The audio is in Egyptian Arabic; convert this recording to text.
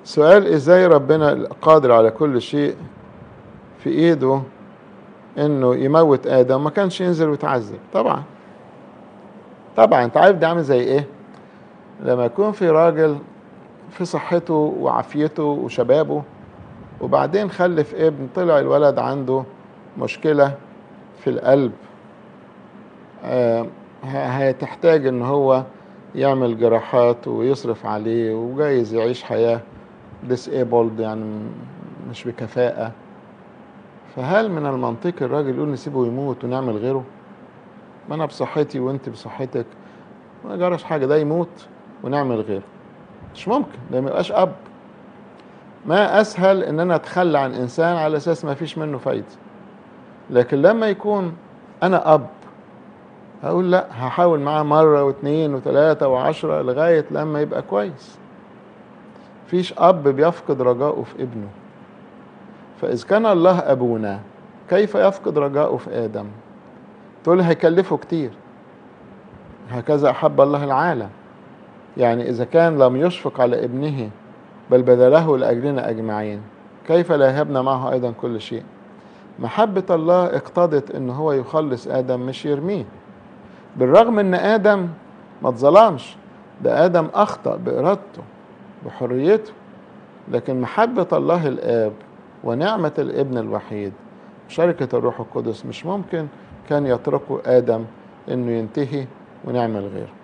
سؤال ازاي ربنا قادر على كل شيء في ايده انه يموت ادم ما كانش ينزل ويتعذب طبعا طبعا انت عارف ده عامل زي ايه لما يكون في راجل في صحته وعافيته وشبابه وبعدين خلف ابن طلع الولد عنده مشكلة في القلب آه هتحتاج ان هو يعمل جراحات ويصرف عليه وجايز يعيش حياة disabled يعني مش بكفاءة فهل من المنطق الراجل يقول نسيبه يموت ونعمل غيره ما انا بصحتي وانت بصحتك ما جراش حاجة ده يموت ونعمل غيره مش ممكن ده ما يبقاش اب ما اسهل ان انا اتخلى عن انسان على اساس ما فيش منه فايدة لكن لما يكون انا اب هقول لا هحاول معاه مرة واثنين وثلاثة وعشرة لغاية لما يبقى كويس فيش اب بيفقد رجاؤه في ابنه فإذا كان الله أبونا كيف يفقد رجاؤه في آدم تقول هيكلفه كتير هكذا أحب الله العالم يعني إذا كان لم يشفق على ابنه بل بذله لأجلنا أجمعين كيف لا يهبنا معه أيضا كل شيء محبة الله اقتضت أن هو يخلص آدم مش يرميه بالرغم أن آدم ما اتظلمش ده آدم أخطأ بإرادته بحريته لكن محبة الله الآب ونعمة الابن الوحيد شركة الروح القدس مش ممكن كان يتركوا آدم إنه ينتهي ونعمل غيره